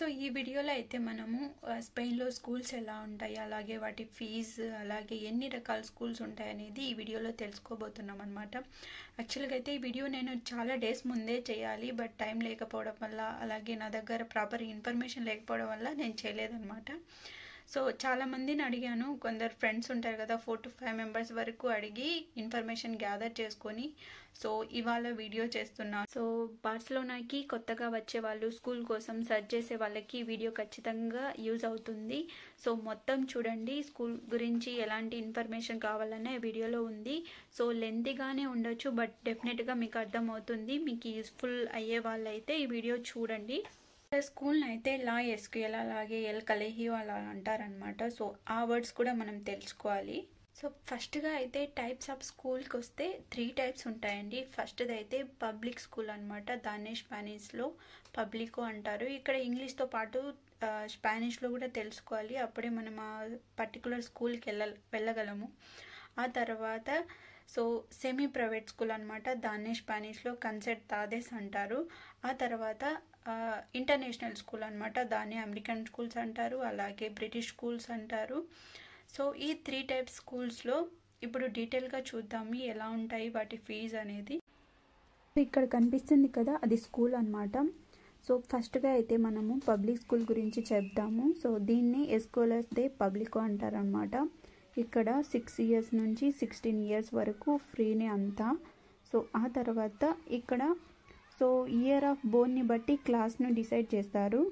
so ఈ వీడియోలో అయితే మనము ఆ, స్పెయిన్లో స్కూల్స్ ఎలా ఉంటాయి అలాగే వాటి ఫీజు అలాగే ఎన్ని రకాల స్కూల్స్ ఉంటాయి అనేది ఈ వీడియోలో తెలుసుకోబోతున్నాం అనమాట యాక్చువల్గా అయితే ఈ వీడియో నేను చాలా డేస్ ముందే చేయాలి బట్ టైం లేకపోవడం వల్ల అలాగే నా దగ్గర ప్రాపర్ ఇన్ఫర్మేషన్ లేకపోవడం వల్ల నేను చేయలేదన్నమాట సో చాలా మందిని అడిగాను కొందరు ఫ్రెండ్స్ ఉంటారు కదా ఫోర్ టు ఫైవ్ మెంబర్స్ వరకు అడిగి ఇన్ఫర్మేషన్ గ్యాదర్ చేసుకొని సో ఇవాళ వీడియో చేస్తున్నా సో బార్సిలోనాకి కొత్తగా వచ్చే వాళ్ళు స్కూల్ కోసం సెర్చ్ చేసే వాళ్ళకి ఈ వీడియో ఖచ్చితంగా యూజ్ అవుతుంది సో మొత్తం చూడండి స్కూల్ గురించి ఎలాంటి ఇన్ఫర్మేషన్ కావాలన్నా ఈ వీడియోలో ఉంది సో లెంతీగానే ఉండొచ్చు బట్ డెఫినెట్గా మీకు అర్థమవుతుంది మీకు యూస్ఫుల్ అయ్యే వాళ్ళైతే ఈ వీడియో చూడండి స్కూల్ని అయితే లా ఎస్క్యూఎల్ అలాగే ఎల్ కలేహియో అలా అంటారనమాట సో ఆ వర్డ్స్ కూడా మనం తెలుసుకోవాలి సో ఫస్ట్గా అయితే టైప్స్ ఆఫ్ స్కూల్కి వస్తే త్రీ టైప్స్ ఉంటాయండి ఫస్ట్ది అయితే పబ్లిక్ స్కూల్ అనమాట దాన్నే స్పానిష్లో పబ్లికో అంటారు ఇక్కడ ఇంగ్లీష్తో పాటు ఆ, స్పానిష్లో కూడా తెలుసుకోవాలి అప్పుడే మనం ఆ పర్టికులర్ స్కూల్కి వెళ్ళ వెళ్ళగలము ఆ తర్వాత సో సెమీ ప్రైవేట్ స్కూల్ అనమాట దాన్నే స్పానిష్లో కన్సెట్ తాదేస్ అంటారు ఆ తర్వాత ఆ, ఇంటర్నేషనల్ స్కూల్ అనమాట దాన్ని అమెరికన్ స్కూల్స్ అంటారు అలాగే బ్రిటిష్ స్కూల్స్ అంటారు సో ఈ త్రీ టైప్స్ స్కూల్స్లో ఇప్పుడు డీటెయిల్గా చూద్దాము ఎలా ఉంటాయి వాటి ఫీజు అనేది ఇక్కడ కనిపిస్తుంది కదా అది స్కూల్ అన్నమాట సో ఫస్ట్గా అయితే మనము పబ్లిక్ స్కూల్ గురించి చెప్దాము సో దీన్ని ఎస్కోలర్స్ దే పబ్లిక్ అంటారనమాట ఇక్కడ సిక్స్ ఇయర్స్ నుంచి సిక్స్టీన్ ఇయర్స్ వరకు ఫ్రీనే అంతా సో ఆ తర్వాత ఇక్కడ సో ఇయర్ ఆఫ్ బోర్న్ని బట్టి క్లాస్ను డిసైడ్ చేస్తారు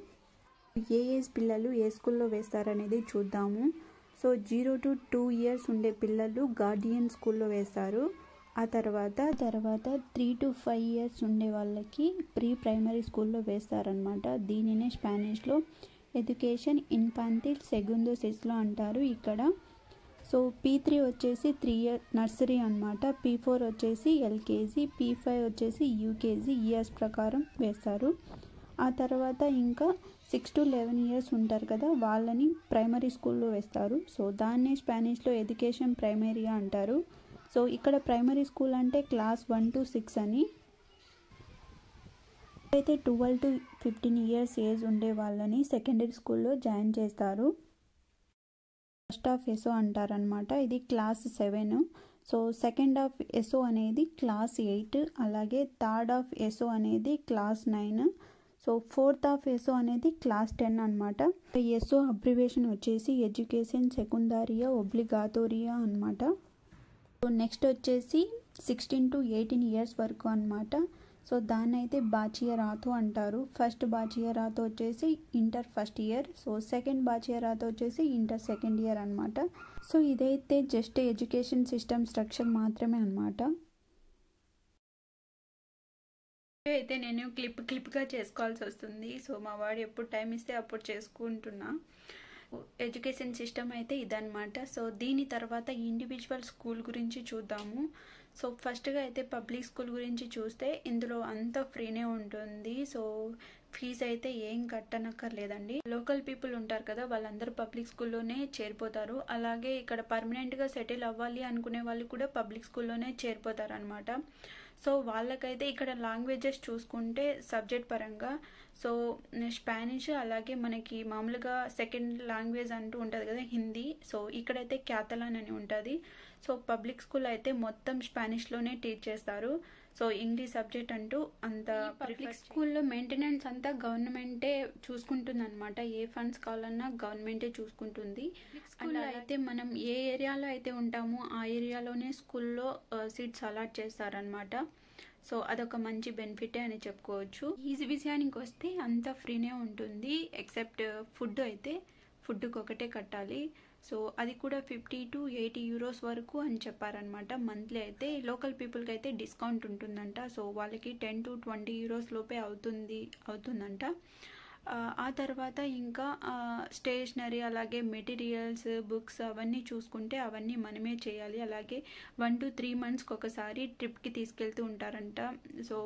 ఏ ఏజ్ పిల్లలు ఏ స్కూల్లో వేస్తారనేది చూద్దాము so zero to two years ఉండే పిల్లలు గార్డియన్ స్కూల్లో వేస్తారు ఆ తర్వాత తర్వాత త్రీ టు ఫైవ్ ఇయర్స్ ఉండే వాళ్ళకి ప్రీ ప్రైమరీ స్కూల్లో వేస్తారనమాట దీనినే స్పానిష్లో ఎడ్యుకేషన్ ఇన్ఫాంటిల్ సెగుందో సెస్లో అంటారు ఇక్కడ సో పీ త్రీ వచ్చేసి త్రీ ఇయర్ నర్సరీ అనమాట పీ ఫోర్ వచ్చేసి ఎల్కేజీ పీ ఫైవ్ వచ్చేసి యూకేజీ ఇయర్స్ ప్రకారం వేస్తారు ఆ తర్వాత ఇంకా సిక్స్ టు లెవెన్ ఇయర్స్ ఉంటారు కదా వాళ్ళని ప్రైమరీ స్కూల్లో వేస్తారు సో దాన్నే స్పానిష్లో ఎడ్యుకేషన్ ప్రైమరీగా అంటారు సో ఇక్కడ ప్రైమరీ స్కూల్ అంటే క్లాస్ వన్ టు సిక్స్ అని అయితే twelve to fifteen years age ఉండే వాళ్ళని సెకండరీ స్కూల్లో జాయిన్ చేస్తారు ఫస్ట్ ఆఫ్ ఎసో అంటారనమాట ఇది class seven so second of ఎసో అనేది క్లాస్ ఎయిట్ అలాగే థర్డ్ ఆఫ్ ఎసో అనేది class nine so fourth of ఎసో అనేది క్లాస్ టెన్ అనమాట ఎసో అబ్రివేషన్ వచ్చేసి ఎడ్యుకేషన్ సెకండారియా ఒబ్లిగాటోరియా అనమాట సో నెక్స్ట్ వచ్చేసి సిక్స్టీన్ టు ఎయిటీన్ ఇయర్స్ వరకు అనమాట సో దాన్ని అయితే బాచియరాతో అంటారు ఫస్ట్ బాచియరాతో వచ్చేసి inter first year so second బాచియరాతో వచ్చేసి ఇంటర్ సెకండ్ ఇయర్ అనమాట సో ఇదైతే జస్ట్ ఎడ్యుకేషన్ సిస్టమ్ స్ట్రక్చర్ మాత్రమే అనమాట అయితే నేను క్లిప్ క్లిప్గా చేసుకోవాల్సి వస్తుంది సో మా వాడు ఎప్పుడు టైం ఇస్తే అప్పుడు చేసుకుంటున్నా ఎడ్యుకేషన్ సిస్టమ్ అయితే ఇదనమాట సో దీని తర్వాత ఇండివిజువల్ స్కూల్ గురించి చూద్దాము సో ఫస్ట్గా అయితే పబ్లిక్ స్కూల్ గురించి చూస్తే ఇందులో అంతా ఫ్రీనే ఉంటుంది సో ఫీజు అయితే ఏం కట్టనక్కర్లేదండి లోకల్ పీపుల్ ఉంటారు కదా వాళ్ళందరూ పబ్లిక్ స్కూల్లోనే చేరిపోతారు అలాగే ఇక్కడ పర్మనెంట్గా సెటిల్ అవ్వాలి అనుకునే వాళ్ళు కూడా పబ్లిక్ స్కూల్లోనే చేరిపోతారు అనమాట సో వాళ్ళకైతే ఇక్కడ లాంగ్వేజెస్ చూసుకుంటే సబ్జెక్ట్ పరంగా సో స్పానిష్ అలాగే మనకి మామూలుగా సెకండ్ లాంగ్వేజ్ అంటూ ఉంటుంది కదా హిందీ సో ఇక్కడైతే క్యాతలాన్ అని ఉంటుంది సో పబ్లిక్ స్కూల్ అయితే మొత్తం స్పానిష్లోనే టీచ్ చేస్తారు సో ఇంగ్లీష్ సబ్జెక్ట్ అంటూ అంత పబ్లిక్ స్కూల్లో మెయింటెనెన్స్ అంతా గవర్నమెంటే చూసుకుంటుంది అనమాట ఏ ఫండ్స్ కావాలన్నా గవర్నమెంటే చూసుకుంటుంది స్కూల్లో అయితే మనం ఏ ఏరియాలో అయితే ఉంటామో ఆ ఏరియాలోనే స్కూల్లో సీట్స్ అలాట్ చేస్తారనమాట సో అదొక మంచి బెనిఫిటే అని చెప్పుకోవచ్చు ఈజీ విషయానికి వస్తే అంతా ఫ్రీనే ఉంటుంది ఎక్సెప్ట్ ఫుడ్ అయితే ఫుడ్కి ఒకటే కట్టాలి సో అది కూడా ఫిఫ్టీ టు ఎయిటీ యూరోస్ వరకు అని చెప్పారనమాట మంత్లీ అయితే లోకల్ పీపుల్కి అయితే డిస్కౌంట్ ఉంటుందంట సో వాళ్ళకి టెన్ టు ట్వంటీ యూరోస్ లోపే అవుతుంది అవుతుందంట ఆ తర్వాత ఇంకా స్టేషనరీ అలాగే మెటీరియల్స్ బుక్స్ అవన్నీ చూసుకుంటే అవన్నీ మనమే చేయాలి అలాగే వన్ టు త్రీ మంత్స్కి ఒకసారి ట్రిప్కి తీసుకెళ్తూ ఉంటారంట సో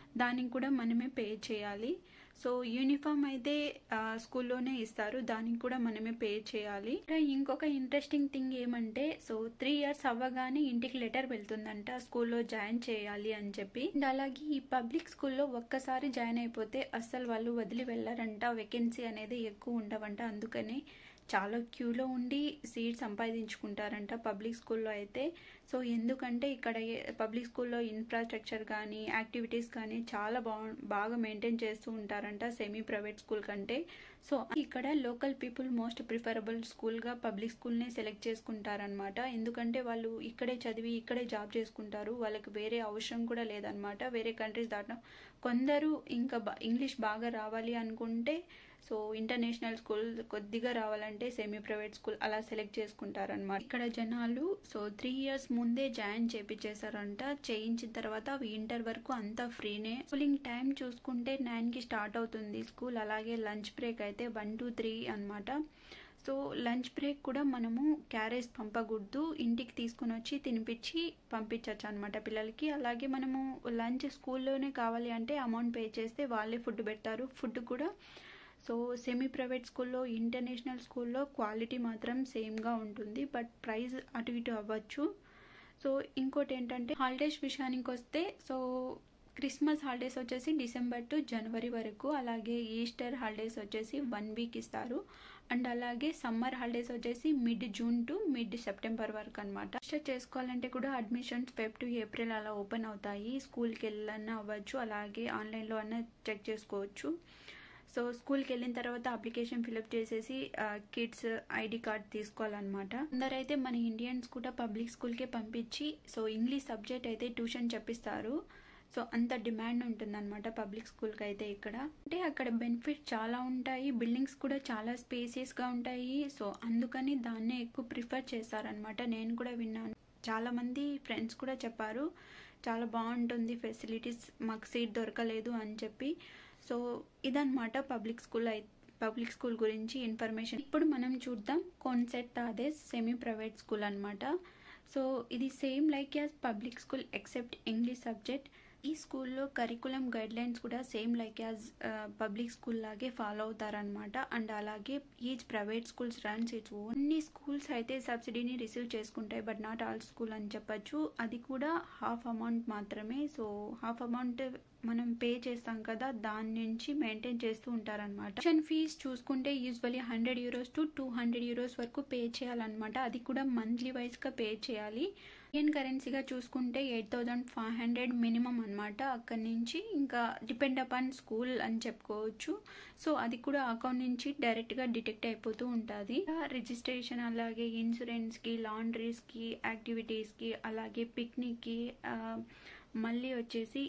దానికి కూడా మనమే పే చేయాలి సో యూనిఫామ్ అయితే ఆ, స్కూల్లోనే ఇస్తారు దానికి కూడా మనమే పే చేయాలి ఇంకా ఇంకొక ఇంట్రెస్టింగ్ థింగ్ ఏమంటే సో త్రీ ఇయర్స్ అవ్వగానే ఇంటికి లెటర్ వెళ్తుందంట స్కూల్లో జాయిన్ చేయాలి అని చెప్పి అండ్ అలాగే ఈ పబ్లిక్ స్కూల్లో ఒక్కసారి జాయిన్ అయిపోతే అస్సలు వాళ్ళు వదిలి వెళ్ళారంట వేకెన్సీ అనేది ఎక్కువ ఉండవంట అందుకని చాలా క్యూలో ఉండి సీట్ సంపాదించుకుంటారంట పబ్లిక్ స్కూల్లో అయితే సో ఎందుకంటే ఇక్కడ పబ్లిక్ స్కూల్లో ఇన్ఫ్రాస్ట్రక్చర్ కానీ యాక్టివిటీస్ కానీ చాలా బా బాగా మెయింటైన్ చేస్తూ ఉంటారంట సెమీ ప్రైవేట్ స్కూల్ కంటే సో ఇక్కడ లోకల్ పీపుల్ మోస్ట్ ప్రిఫరబుల్ స్కూల్గా పబ్లిక్ స్కూల్నే సెలెక్ట్ చేసుకుంటారనమాట ఎందుకంటే వాళ్ళు ఇక్కడే చదివి ఇక్కడే జాబ్ చేసుకుంటారు వాళ్ళకి వేరే అవసరం కూడా లేదనమాట వేరే కంట్రీస్ దాటం కొందరు ఇంకా బా- ఇంగ్లీష్ బాగా రావాలి అనుకుంటే సో ఇంటర్నేషనల్ స్కూల్ కొద్దిగా రావాలంటే సెమీ ప్రైవేట్ స్కూల్ అలా సెలెక్ట్ చేసుకుంటారనమాట ఇక్కడ జనాలు సో త్రీ ఇయర్స్ ముందే జాయిన్ చేపించేశారంట చేయించిన తర్వాత అవి ఇంటర్ వరకు అంతా ఫ్రీనే స్కూలింగ్ టైం చూసుకుంటే నైన్కి స్టార్ట్ అవుతుంది స్కూల్ అలాగే లంచ్ బ్రేక్ అయితే వన్ టూ త్రీ అనమాట సో లంచ్ బ్రేక్ కూడా మనము క్యారేజ్ పంపకూడదు ఇంటికి తీసుకుని వచ్చి తినిపించి పంపించవచ్చు అనమాట పిల్లలకి అలాగే మనము లంచ్ స్కూల్లోనే కావాలి అంటే అమౌంట్ పే చేస్తే వాళ్ళే ఫుడ్ పెడతారు ఫుడ్ కూడా సో సెమీ ప్రైవేట్ స్కూల్లో ఇంటర్నేషనల్ స్కూల్లో క్వాలిటీ మాత్రం సేమ్గా ఉంటుంది బట్ ప్రైస్ అటు ఇటు అవ్వచ్చు సో ఇంకోటి ఏంటంటే హాలిడేస్ విషయానికి వస్తే సో క్రిస్మస్ హాలిడేస్ వచ్చేసి డిసెంబర్ టు జనవరి వరకు అలాగే ఈస్టర్ హాలిడేస్ వచ్చేసి వన్ వీక్ ఇస్తారు అండ్ అలాగే సమ్మర్ హాలిడేస్ వచ్చేసి mid June to mid September వరకు అనమాట రిజిస్టర్ చేసుకోవాలంటే కూడా అడ్మిషన్స్ ఫెబ్ టు ఏప్రిల్ అలా ఓపెన్ అవుతాయి స్కూల్కి వెళ్ళన్నా అవ్వచ్చు అలాగే ఆన్లైన్లో అన్నా చెక్ చేసుకోవచ్చు సో స్కూల్కి వెళ్ళిన తర్వాత అప్లికేషన్ ఫిలప్ చేసేసి కిడ్స్ ఐడి కార్డ్ తీసుకోవాలన్నమాట అందరైతే మన ఇండియన్స్ కూడా పబ్లిక్ స్కూల్కే పంపించి సో ఇంగ్లీష్ సబ్జెక్ట్ అయితే ట్యూషన్ చెప్పిస్తారు సో అంత డిమాండ్ ఉంటుందన్నమాట పబ్లిక్ స్కూల్కి అయితే ఇక్కడ అంటే అక్కడ బెనిఫిట్ చాలా ఉంటాయి బిల్డింగ్స్ కూడా చాలా స్పేసియస్గా ఉంటాయి సో అందుకని దాన్నే ఎక్కువ ప్రిఫర్ చేస్తారనమాట నేను కూడా విన్నాను చాలా మంది ఫ్రెండ్స్ కూడా చెప్పారు చాలా బాగుంటుంది ఫెసిలిటీస్ మాకు సీట్ దొరకలేదు అని చెప్పి సో ఇదన్నమాట పబ్లిక్ స్కూల్ అయి పబ్లిక్ స్కూల్ గురించి ఇన్ఫర్మేషన్ ఇప్పుడు మనం చూద్దాం కాన్సెప్ట్ తాదేస్ సెమీ ప్రైవేట్ స్కూల్ అనమాట సో ఇది same like as public school except English subject ఈ స్కూల్లో కరికులం గైడ్ లైన్స్ కూడా same like as public school లాగే ఫాలో అవుతారనమాట అండ్ అలాగే each private schools runs its own అన్ని స్కూల్స్ అయితే సబ్సిడీని రిసీవ్ చేసుకుంటాయి బట్ నాట్ ఆల్ స్కూల్ అని చెప్పొచ్చు అది కూడా హాఫ్ అమౌంట్ మాత్రమే సో హాఫ్ అమౌంట్ మనం పే చేస్తాం కదా దాని నుంచి మెయింటైన్ చేస్తూ ఉంటారనమాట ట్యూషన్ ఫీజ్ చూసుకుంటే usually hundred euros to two hundred euros వరకు పే చేయాలన్నమాట అది కూడా మంత్లీ వైజ్గా పే చేయాలి ఇండియన్ కరెన్సీగా చూసుకుంటే eight thousand five hundred minimum అనమాట అక్కడి నుంచి ఇంకా డిపెండ్ అపాన్ స్కూల్ అని చెప్పుకోవచ్చు సో అది కూడా అకౌంట్ నుంచి డైరెక్ట్గా డిటెక్ట్ అయిపోతూ ఉంటుంది రిజిస్ట్రేషన్ అలాగే ఇన్సూరెన్స్కి లాండ్రీస్కి యాక్టివిటీస్కి అలాగే పిక్నిక్కి మళ్ళీ వచ్చేసి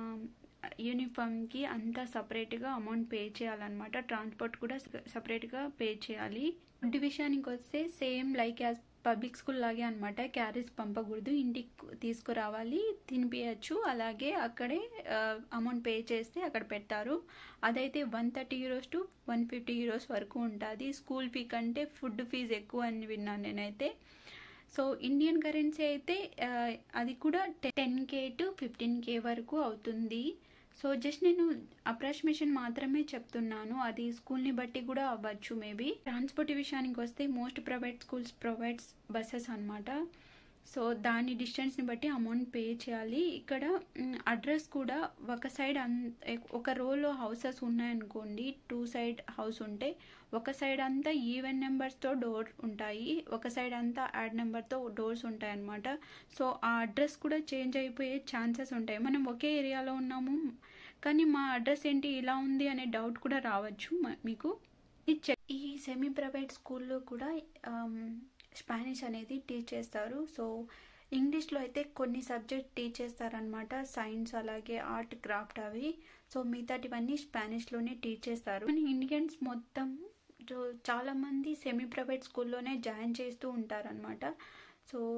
యూనిఫామ్కి అంతా సపరేట్గా అమౌంట్ పే చేయాలన్నమాట ట్రాన్స్పోర్ట్ కూడా సపరేట్గా పే చేయాలి ఫుడ్ విషయానికి వస్తే same like as public school లాగే అనమాట క్యారీస్ పంపకూడదు ఇంటికి తీసుకురావాలి తినిపించచ్చు అలాగే అక్కడే అమౌంట్ పే చేస్తే అక్కడ పెడతారు అదైతే one thirty euros to one fifty euros వరకు ఉంటుంది స్కూల్ ఫీ కంటే ఫుడ్ ఫీజు ఎక్కువ అని విన్నాను నేనైతే సో ఇండియన్ కరెన్సీ అయితే అది కూడా ten K to fifteen K వరకు అవుతుంది సో జస్ట్ నేను అప్రాక్సిమేషన్ మాత్రమే చెప్తున్నాను అది స్కూల్ని బట్టి కూడా అవ్వచ్చు మేబీ ట్రాన్స్పోర్ట్ విషయానికి వస్తే most private schools provides buses అనమాట సో దాని డిస్టెన్స్ని బట్టి అమౌంట్ పే చేయాలి ఇక్కడ అడ్రస్ కూడా ఒక సైడ్ అన్ ఒక రోలో హౌసెస్ ఉన్నాయనుకోండి టూ సైడ్ హౌస్ ఉంటే ఒక సైడ్ అంతా ఈవెన్ నెంబర్స్తో డోర్ ఉంటాయి ఒక సైడ్ అంతా యాడ్ నెంబర్తో డోర్స్ ఉంటాయి అన్నమాట సో ఆ అడ్రస్ కూడా చేంజ్ అయిపోయే ఛాన్సెస్ ఉంటాయి మనం ఒకే ఏరియాలో ఉన్నాము కానీ మా అడ్రస్ ఏంటి ఇలా ఉంది అనే డౌట్ కూడా రావచ్చు మీకు ఈ సెమీ ప్రైవేట్ స్కూల్లో కూడా స్పానిష్ అనేది టీచ్ చేస్తారు సో ఇంగ్లీష్లో అయితే కొన్ని సబ్జెక్ట్ టీచ్ చేస్తారనమాట సైన్స్ అలాగే ఆర్ట్ క్రాఫ్ట్ అవి సో మిగతాటివన్నీ స్పానిష్లోనే టీచ్ చేస్తారు ఇండియన్స్ మొత్తం చాలామంది సెమీ ప్రైవేట్ స్కూల్లోనే జాయిన్ చేస్తూ ఉంటారనమాట సో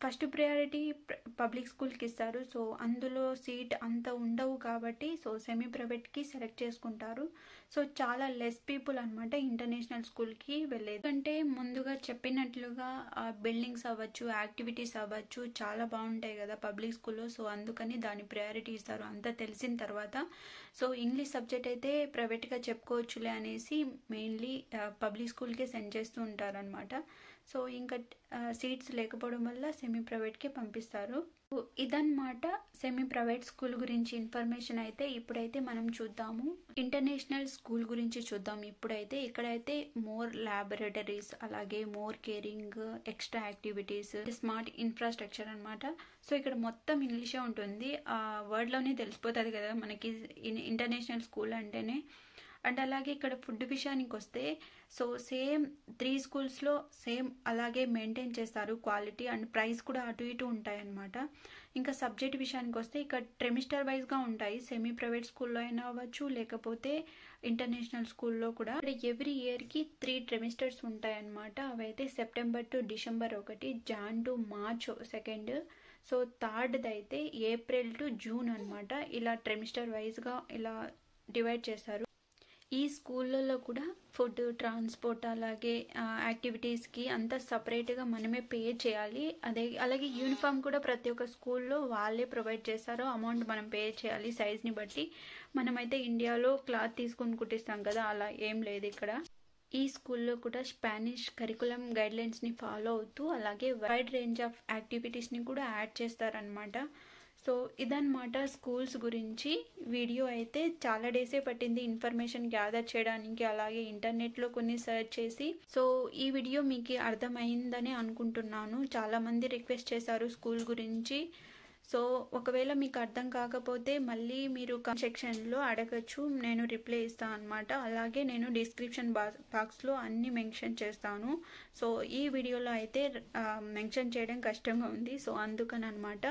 ఫస్ట్ ప్రయారిటీ పబ్లిక్ స్కూల్కి ఇస్తారు సో అందులో సీట్ అంత ఉండవు కాబట్టి సో సెమీ ప్రైవేట్కి సెలెక్ట్ చేసుకుంటారు సో చాలా లెస్ పీపుల్ అనమాట ఇంటర్నేషనల్ స్కూల్కి వెళ్ళేది అంటే ముందుగా చెప్పినట్లుగా బిల్డింగ్స్ అవ్వచ్చు యాక్టివిటీస్ అవ్వచ్చు చాలా బాగుంటాయి కదా పబ్లిక్ స్కూల్లో సో అందుకని దాని ప్రయారిటీ ఇస్తారు అంతా తెలిసిన తర్వాత సో ఇంగ్లీష్ సబ్జెక్ట్ అయితే ప్రైవేట్గా చెప్పుకోవచ్చులే అనేసి మెయిన్లీ పబ్లిక్ స్కూల్కే సెండ్ చేస్తూ ఉంటారనమాట సో ఇంకా సీట్స్ లేకపోవడం వల్ల సెమీ ప్రైవేట్కి పంపిస్తారు ఇదన్నమాట సెమీ ప్రైవేట్ స్కూల్ గురించి ఇన్ఫర్మేషన్ అయితే ఇప్పుడైతే మనం చూద్దాము ఇంటర్నేషనల్ స్కూల్ గురించి చూద్దాం ఇప్పుడైతే ఇక్కడైతే మోర్ ల్యాబొరేటరీస్ అలాగే more caring extra activities smart infrastructure అనమాట సో ఇక్కడ మొత్తం ఇంగ్లీషే ఉంటుంది ఆ వర్డ్లోనే తెలిసిపోతుంది కదా మనకి ఇంటర్నేషనల్ స్కూల్ అంటేనే అండ్ అలాగే ఇక్కడ ఫుడ్ విషయానికి వస్తే సో సేమ్ త్రీ స్కూల్స్లో సేమ్ అలాగే మెయింటైన్ చేస్తారు క్వాలిటీ అండ్ ప్రైస్ కూడా అటు ఇటు ఉంటాయన్నమాట ఇంకా సబ్జెక్ట్ విషయానికి వస్తే ఇక్కడ ట్రెమిస్టర్ వైజ్గా ఉంటాయి సెమీ ప్రైవేట్ స్కూల్లో అయినా అవ్వచ్చు లేకపోతే ఇంటర్నేషనల్ స్కూల్లో కూడా ఎవ్రీ ఇయర్కి త్రీ ట్రెమిస్టర్స్ ఉంటాయన్నమాట అవైతే సెప్టెంబర్ టు డిసెంబర్ ఒకటి Jan to March second so థర్డ్ది అయితే ఏప్రిల్ టు జూన్ అనమాట ఇలా ట్రెమిస్టర్ వైజ్గా ఇలా డివైడ్ చేస్తారు ఈ స్కూళ్ళల్లో కూడా ఫుడ్ ట్రాన్స్పోర్ట్ అలాగే యాక్టివిటీస్కి అంతా సపరేట్గా మనమే పే చేయాలి అదే అలాగే యూనిఫామ్ కూడా ప్రతి ఒక్క స్కూల్లో వాళ్ళే ప్రొవైడ్ చేస్తారు అమౌంట్ మనం పే చేయాలి సైజ్ని బట్టి మనమైతే ఇండియాలో క్లాత్ తీసుకుని కుట్టిస్తాం కదా అలా ఏం లేదు ఇక్కడ ఈ స్కూల్లో కూడా స్పానిష్ కరికులం గైడ్లైన్స్ని ఫాలో అవుతూ అలాగే వైడ్ రేంజ్ ఆఫ్ యాక్టివిటీస్ని కూడా యాడ్ చేస్తారనమాట సో ఇదన్నమాట స్కూల్స్ గురించి వీడియో అయితే చాలా డేసే పట్టింది ఇన్ఫర్మేషన్ గ్యాదర్ చేయడానికి అలాగే ఇంటర్నెట్లో కొన్ని సెర్చ్ చేసి సో ఈ వీడియో మీకు అర్థమైందని అనుకుంటున్నాను చాలామంది రిక్వెస్ట్ చేశారు స్కూల్ గురించి సో ఒకవేళ మీకు అర్థం కాకపోతే మళ్ళీ మీరు సెక్షన్లో అడగచ్చు నేను రిప్లై ఇస్తాను అనమాట అలాగే నేను డిస్క్రిప్షన్ బాక్స్లో అన్ని మెన్షన్ చేస్తాను సో ఈ వీడియోలో అయితే మెన్షన్ చేయడం కష్టంగా ఉంది సో అందుకని అనమాట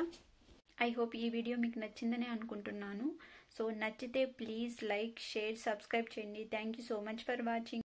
ఐ హోప్ ఈ వీడియో మీకు నచ్చిందని అనుకుంటున్నాను సో నచ్చితే ప్లీజ్ లైక్ షేర్ సబ్స్క్రైబ్ చేయండి thank you so much for watching